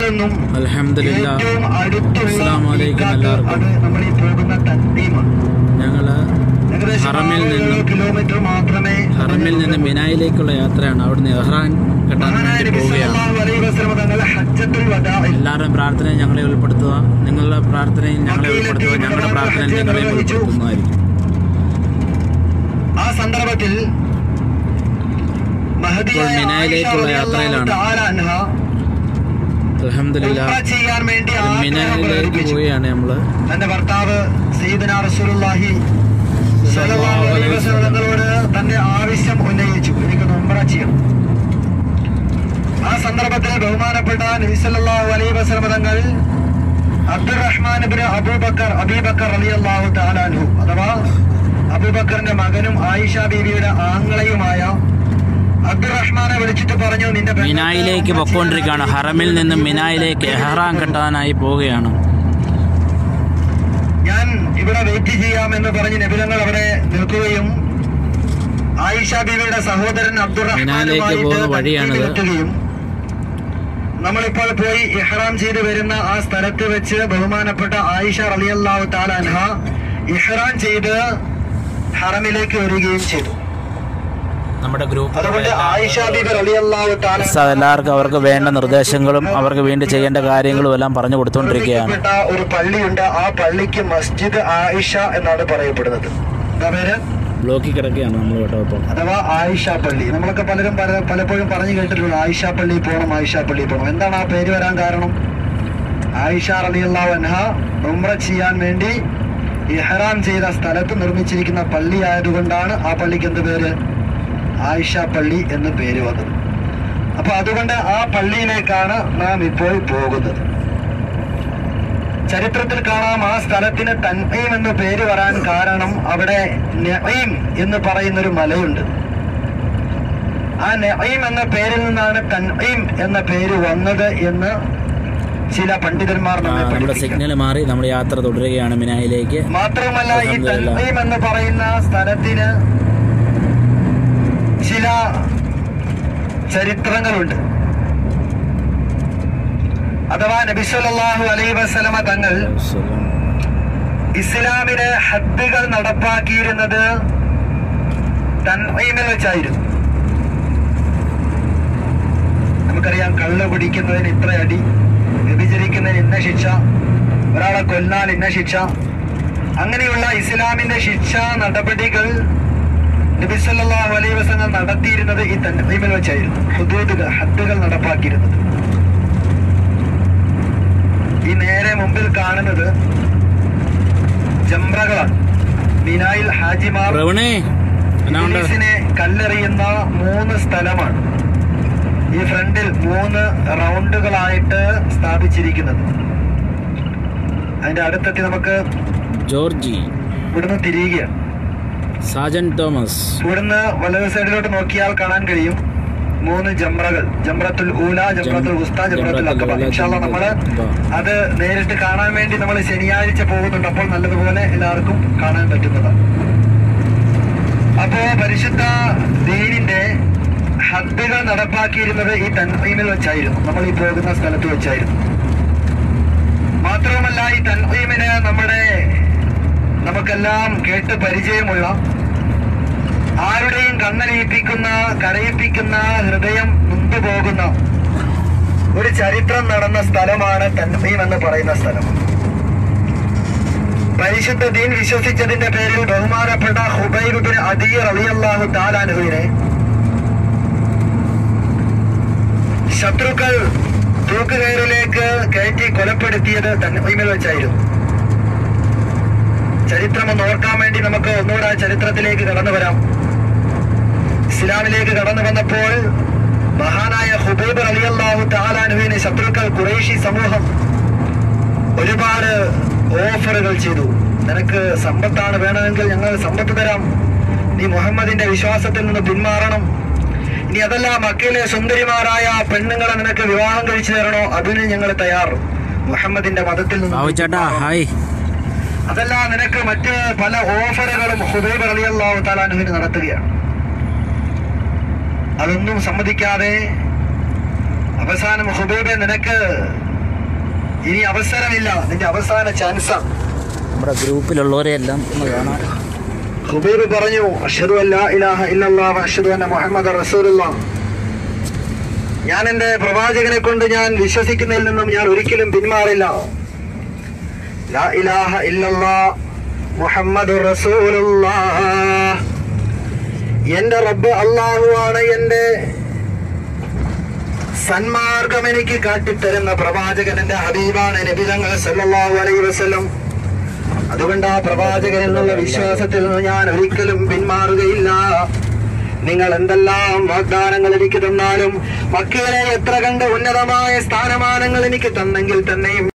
നിന്നും അലഹമില്ല ഏറ്റവും അടുത്തുള്ള അസ്സലാമു അലൈക്കും മീഖാത്ത് എല്ലാവർക്കും. അത് നമ്മൾ ഈ പോകുന്ന തൻഈമാണ് ഞങ്ങൾ ഏകദേശം ഹറമിൽ ആറ് നിന്നും കിലോമീറ്റർ മാത്രമേ ഹറമിൽ നിന്ന് മിനായിലേക്കുള്ള യാത്രയാണ് അവിടുന്ന് എഹ്റാൻ കെട്ടാൻ മഹാനായ വേണ്ടി നബി പോവുകയാണ് സല്ലല്ലാഹു അലൈഹി വസല്ലം തങ്ങൾ ഹജ്ജത്തുൽ വദാഇൽ എല്ലാവരുടെയും പ്രാർത്ഥനയിൽ ഞങ്ങളെ ഉൾപ്പെടുത്തുക നിങ്ങളുടെ പ്രാർത്ഥനയിൽ ഞങ്ങളെ ഉൾപ്പെടുത്തുക ഞങ്ങളുടെ പ്രാർത്ഥനയിൽ നിങ്ങളെ ഉൾപ്പെടുത്തുന്നതായിരിക്കും ആ സന്ദർഭത്തിൽ മഹദിയായ ഇപ്പോൾ മിനായിലേക്കുള്ള ആയിഷ യാത്രയിലാണ്. റളിയല്ലാഹു തആല അൻഹ അലഹമില്ല ഉംറ ചെയ്യാൻ വേണ്ടി ആഗ്രഹം മിനായിലേക്ക് പ്രകടിപ്പിച്ചു പോവുകയാണ് നമ്മൾ തന്റെ ഭർത്താവ് സയ്യിദന റസൂലുള്ളാഹി സ്വല്ലല്ലാഹു അലൈഹി വസല്ലം തങ്ങളോട് തന്റെ ആവശ്യം ഉന്നയിച്ചു എനിക്ക് ഉംറ ചെയ്യണം ആ സന്ദർഭത്തിൽ ബഹുമാനപ്പെട്ട നബി സല്ലല്ലാഹു അലൈഹി വസല്ലം തങ്ങൾ അബ്ദുറഹ്മാൻ ഇബ്നു അബൂബക്കർ അബീബക്കർ റളിയല്ലാഹു തആല അൻഹു അഥവാ അബൂബക്കറിന്റെ മകനും ആയിഷ ബീവിയുടെ ആങ്ങളയുമായ അബ്ദുറഹ്മാനെ വിളിച്ചിട്ട് പറഞ്ഞു നിന്റെ പെങ്ങൾക്ക് മിനായിലേക്ക് ഉംറ പൊക്കോണ്ടിരിക്കുകയാണ് ചെയ്യാൻ ഹറമിൽ നിന്നും മിനായിലേക്ക് എഹ്റാൻ കെട്ടാനായി പോവുകയാണ് ഞാൻ ഇവിടെ വെയിറ്റ് ചെയ്യാമെന്ന് പറഞ്ഞ് നബിതങ്ങൾ അവിടെ നിൽക്കുകയും ആയിഷ ബീവിയുടെ സഹോദരൻ മിനാലിലേക്ക് പോകുന്ന വഴിയാണിത്. അബ്ദുറഹ്മാൻ നമ്മളിപ്പോൾ പോയി ഇഹ്റാം ചെയ്ത് വരുന്ന ആ സ്ഥലത്ത് വെച്ച് ബഹുമാനപ്പെട്ട ആയിഷ റളിയല്ലാഹു തആല അൻഹ ഇഹ്റാം ചെയ്ത് ഹറമിലേക്ക് വരികയും ചെയ്തു നമ്മുടെ ഗ്രൂപ്പ് അതുകൊണ്ട് ആയിഷ ബീബി റളിയല്ലാഹു തആല ഉസ്താദ് എല്ലാവർക്കും അവർക്ക് വേണ്ട നിർദ്ദേശങ്ങളും അവർക്ക് വേണ്ടി ചെയ്യേണ്ട കാര്യങ്ങളും എല്ലാം പറഞ്ഞു കൊടുത്തുകൊണ്ടിരിക്കുകയാണ് നിർമ്മിക്കപ്പെട്ട ഒരു പള്ളിയുണ്ട് ആ പള്ളിക്ക് മസ്ജിദ് ആയിഷ എന്നാണ് പറയപ്പെടുന്നത് എന്താ പേര് ബ്ലോക്കിൽ കിടക്കുകയാണ് നമ്മൾ കേട്ടോ ഇപ്പോൾ അഥവാ ആയിഷ പള്ളി നമ്മളൊക്കെ പലരും പല പലപ്പോഴും പറഞ്ഞു കേട്ടിട്ടുണ്ട് ആയിഷ പള്ളി പോകണം ആയിഷ പള്ളി പോകണം എന്താണ് ആ പേര് വരാൻ കാരണം ആയിഷ റളിയല്ലാഹു അൻഹ ഉംറ ചെയ്യാൻ വേണ്ടി ഇഹ്റാം ചെയ്ത സ്ഥലത്ത് നിർമ്മിച്ചിരിക്കുന്ന പള്ളി ആയതുകൊണ്ടാണ് ആ പള്ളിക്ക് എന്ത് പേര് ആയിഷ പള്ളി എന്ന് പേര് വന്നത് അപ്പൊ അതുകൊണ്ട് ആ പള്ളിയിലേക്കാണ് നാം ഇപ്പോൾ പോകുന്നത് ചരിത്രത്തിൽ കാണാം ആ സ്ഥലത്തിന് തൻഈം എന്ന് പേര് വരാൻ കാരണം അവിടെ നഈം എന്ന് പറയുന്ന ഒരു മലയുണ്ട് ആ നഈം എന്ന പേരിൽ നിന്നാണ് തൻഈം എന്ന പേര് വന്നത് എന്ന് ചില പണ്ഡിതന്മാർ ആ, നമ്മെ നമ്മുടെ പഠിപ്പിക്കുന്നു സിഗ്നൽ മാറി നമ്മൾ യാത്ര തുടരുകയാണ് മിനായിലേക്ക് മാത്രമല്ല ഈ അൽഹംദുലില്ലാ. തൻഈം എന്ന് പറയുന്ന സ്ഥലത്തിന് ചില ചരിത്രങ്ങളുണ്ട് അഥവാ നബി സല്ലല്ലാഹു അലൈഹി വസല്ലമ തങ്ങൾ ഇസ്ലാമിലെ ഹദ്ദുകൾ നടപ്പാക്കിയിരുന്നത് തൻഈമിൽ വെച്ചായിരുന്നു നമുക്കറിയാം കള്ള് കുടിക്കുന്നതിന് ഇത്ര അടി വ്യഭിചരിക്കുന്നതിന് ഇന്ന ശിക്ഷ ഒരാളെ കൊല്ലാൻ ഇന്ന ശിക്ഷ അങ്ങനെയുള്ള ഇസ്ലാമിന്റെ ശിക്ഷാ നടപടികൾ നബി സല്ലല്ലാഹു അലൈഹി വസല്ലം നടത്തിയിരുന്നത് ഈ തൻഈമിൽ വെച്ചായിരുന്നു ഹുദൂദുകൾ ഹദ്ദുകൾ നടപ്പാക്കിയിരുന്നത് ഈ നേരെ മുമ്പിൽ കാണുന്നത് ജംറകളാണ് മിനായിൽ ഹാജിമാർ പ്രവണേ എന്നാ ഉണ്ട് ഇബ്ലീസിനെ കല്ലെറിയുന്ന മൂന്ന് സ്ഥലമാണ് ഈ ഫ്രണ്ടിൽ മൂന്ന് റൗണ്ടുകളായിട്ട് സ്ഥാപിച്ചിരിക്കുന്നത് അതിന്റെ അടുത്തെത്തി നമുക്ക് ജോർജി ഇവിടുന്ന് തിരിയുകയാണ് സാജൻ തോമസ് ഇവിടുന്ന് വലത് സൈഡിലോട്ട് നോക്കിയാൽ കാണാൻ കഴിയും മൂന്ന് ജംറകൾ ജംറത്തുൽ ഊല ജംറത്തുൽ ഉസ്ത ജംറത്തുൽ അക്കബ ഇൻഷാല്ല നമ്മള് അത് നേരിട്ട് കാണാൻ വേണ്ടി നമ്മൾ ശനിയാഴ്ച പോകുന്നുണ്ട് അപ്പോൾ നല്ലതുപോലെ എല്ലാവർക്കും കാണാൻ പറ്റുന്നതാണ് അപ്പോ പരിശുദ്ധ ദീനിന്റെ ഹദ്ദുകൾ നടപ്പാക്കിയിരുന്നത് ഈ തൻഹീമിൽ വെച്ചായിരുന്നു നമ്മൾ ഈ പോകുന്ന സ്ഥലത്ത് വെച്ചായിരുന്നു മാത്രവുമല്ല ഈ തൻഹീമിന് നമ്മുടെ നമുക്കെല്ലാം കേട്ട് പരിചയമുള്ള ആരുടെയും കണ്ണലിയിപ്പിക്കുന്ന കരയിപ്പിക്കുന്ന ഹൃദയം നൊന്തുപോകുന്ന ഒരു ചരിത്രം നടന്ന സ്ഥലമാണ് തൻഹീം എന്ന് പറയുന്ന സ്ഥലം പരിശുദ്ധ ദീൻ വിശ്വസിച്ചതിന്റെ പേരിൽ ബഹുമാനപ്പെട്ട ഹുബൈബിൻ അദീർ അലിയല്ലാഹു താലാനുവിനെ ശത്രുക്കൾ തൂക്കുകയറിലേക്ക് കയറ്റി കൊലപ്പെടുത്തിയത് തൻഹീമിൽ വെച്ചായിരുന്നു ചരിത്രം ഒന്ന് ഓർക്കാൻ വേണ്ടി നമുക്ക് ഒന്നുകൂടെ ആ ചരിത്രത്തിലേക്ക് കടന്നു വരാം ഇസ്ലാമിലേക്ക് കടന്നു വന്നപ്പോൾ മഹാനായ ഹുബൈബ് അലിയല്ലാഹു താലാനുവിന് ശത്രുക്കൾ കുറേശി സമൂഹം ഒരുപാട് ഓഫറുകൾ ചെയ്തു നിനക്ക് സമ്പത്താണ് വേണമെങ്കിൽ ഞങ്ങൾ സമ്പത്ത് തരാം നീ മുഹമ്മദിന്റെ വിശ്വാസത്തിൽ നിന്ന് പിന്മാറണം ഇനി അതല്ല മക്കയിലെ സുന്ദരിമാരായ പെണ്ണുങ്ങളെ നിനക്ക് വിവാഹം കഴിച്ചു തരണോ അതിന് ഞങ്ങൾ തയ്യാർ മുഹമ്മദിന്റെ മതത്തിൽ നിന്ന് ബാബു ചേട്ടാ ഹായ് അതല്ല നിനക്ക് മറ്റ് പല ഓഫറുകളും ഹുബൈബ് അലിയല്ലാഹു താലാനുവിന് നടത്തുകയാണ് അതൊന്നും സമ്മതിക്കാതെ അവസാനം ഹുബൈബെ നിനക്ക് ഇനി അവസരമില്ല നിന്റെ അവസാന ചാൻസാണ് നമ്മുടെ ഗ്രൂപ്പിലുള്ളവരെ എല്ലാം ഒന്ന് കാണാം ഖുബൈബ് പറഞ്ഞു അഷ്ഹദു അല്ല ഇലാഹ ഇല്ലല്ലാഹ് വ അഷ്ഹദു അന്ന മുഹമ്മദ് റസൂലുള്ളാഹ് ഞാൻ എൻ്റെ പ്രവാചകനെ കൊണ്ട് ഞാൻ വിശ്വസിക്കുന്നതിൽ നിന്നും ഞാൻ ഒരിക്കലും പിന്മാറില്ല ലാ ഇലാഹ ഇല്ലല്ലാഹ് മുഹമ്മദ് റസൂലുള്ളാഹ് എൻ്റെ റബ്ബ് അള്ളാഹുവാണ് എൻ്റെ സന്മാർഗം എനിക്ക് കാട്ടിത്തരുന്ന പ്രവാചകൻ എൻ്റെ ഹബീബാണ് നബിതങ്ങൾ സല്ലല്ലാഹു അലൈഹി വസല്ലം അതുകൊണ്ട് ആ പ്രവാചകൻ എന്നുള്ള വിശ്വാസത്തിൽ നിന്ന് ഞാൻ ഒരിക്കലും പിന്മാറുകയില്ല നിങ്ങൾ എന്തെല്ലാം വാഗ്ദാനങ്ങൾ എനിക്ക് തന്നാലും മക്കളെ എത്ര കണ്ട് ഉന്നതമായ സ്ഥാനമാനങ്ങൾ എനിക്ക് തന്നെങ്കിൽ തന്നെയും